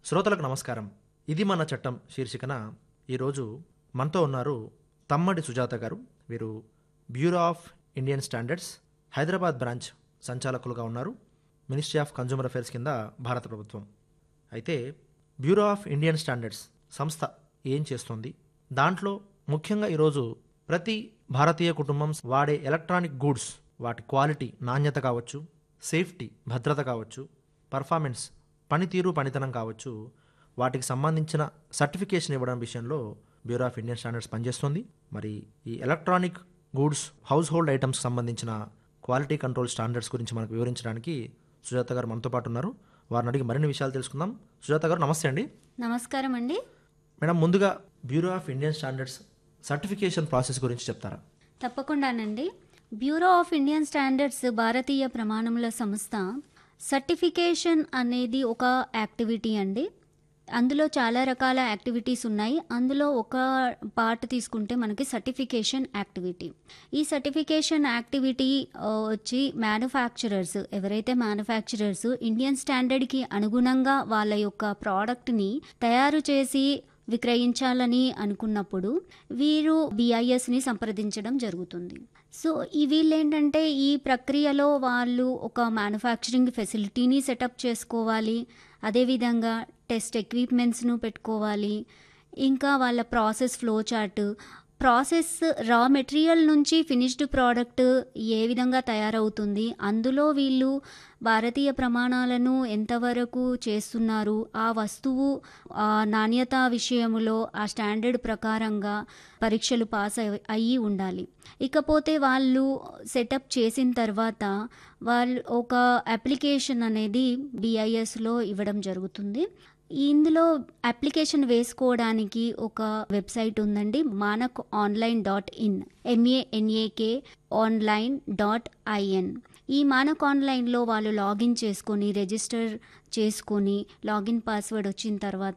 శ్రోతలకు నమస్కారం ఇది మన చట్టం శీర్షికన ఈరోజు మనతో ఉన్నారు తమ్మడి సుజాత గారు వీరు Bureau of Indian Standards Hyderabad branch సంచాలకులుగా ఉన్నారు మినిస్ట్రీ ఆఫ్ కన్జ్యూమర్ అఫైర్స్ కింద భారత ప్రభుత్వం అయితే బ్యూరో ఆఫ్ ఇండియన్ స్టాండర్డ్స్ సంస్థ ఏం చేస్తుంది దాంట్లో ముఖ్యంగా ఈరోజు ప్రతి భారతీయ కుటుంబం వాడే ఎలక్ట్రానిక్ గూడ్స్ వాటి క్వాలిటీ నాణ్యత కావచ్చు సేఫ్టీ భద్రత కావచ్చు పర్ఫార్మెన్స్ పనితీరు పనితనం కావచ్చు వాటికి సంబంధించిన సర్టిఫికేషన్ ఇవ్వడం విషయంలో బ్యూరో ఆఫ్ ఇండియన్ స్టాండర్డ్స్ పనిచేస్తుంది మరి ఈ electronic goods household items సంబంధించిన క్వాలిటీ కంట్రోల్ స్టాండర్డ్స్ గురించి మనకు వివరించడానికి సుజాత గారు మనతో పాటు ఉన్నారు వారిని అడిగి మరిన్ని విషయాలు తెలుసుకుందాం సుజాత గారు నమస్తే అండి నమస్కారం అండి మేడం ముందుగా Bureau of Indian Standards certification process గురించి చెప్తారా తప్పకుండానండి బ్యూరో ఆఫ్ ఇండియన్ స్టాండర్డ్స్ భారతీయ ప్రమాణముల సంస్థ సర్టిఫికేషన్ అనేది ఒక యాక్టివిటీ అండి అందులో చాలా రకాల యాక్టివిటీస్ ఉన్నాయి అందులో ఒక పార్ట్ తీసుకుంటే మనకి సర్టిఫికేషన్ యాక్టివిటీ ఈ సర్టిఫికేషన్ యాక్టివిటీ ఆ, వచ్చి మ్యానుఫ్యాక్చరర్స్ ఎవరైతే మ్యానుఫ్యాక్చరర్స్ ఇండియన్ స్టాండర్డ్కి అనుగుణంగా వాళ్ళ యొక్క ప్రోడక్ట్ని తయారు చేసి విక్రయించాలని అనుకున్నప్పుడు వీరు బిఐఎస్ని సంప్రదించడం జరుగుతుంది సో ఈ వీళ్ళేంటంటే ఈ ప్రక్రియలో వాళ్ళు ఒక మ్యానుఫ్యాక్చరింగ్ ఫెసిలిటీని సెటప్ చేసుకోవాలి అదేవిధంగా టెస్ట్ ఎక్విప్మెంట్స్ను పెట్టుకోవాలి ఇంకా వాళ్ళ process flow chart process raw material నుంచి ఫినిష్డ్ ప్రోడక్ట్ ఏ విధంగా తయారవుతుంది అందులో వీళ్ళు భారతీయ ప్రమాణాలను ఎంతవరకు చేస్తున్నారు ఆ వస్తువు ఆ నాణ్యత విషయములో ఆ స్టాండర్డ్ ప్రకారంగా పరీక్షలు పాస్ అయి- అయ్యి ఉండాలి ఇకపోతే వాళ్ళు సెటప్ చేసిన తర్వాత వాళ్ళు ఒక అప్లికేషన్ అనేది బిఐఎస్లో ఇవ్వడం జరుగుతుంది ఇందులో అప్లికేషన్ వేసుకోవడానికి ఒక వెబ్సైట్ ఉందండి Manak online dot in MANAK online dot IN ఈ మానక్ ఆన్లైన్లో వాళ్ళు లాగిన్ చేసుకొని రిజిస్టర్ చేసుకొని లాగిన్ పాస్వర్డ్ వచ్చిన తర్వాత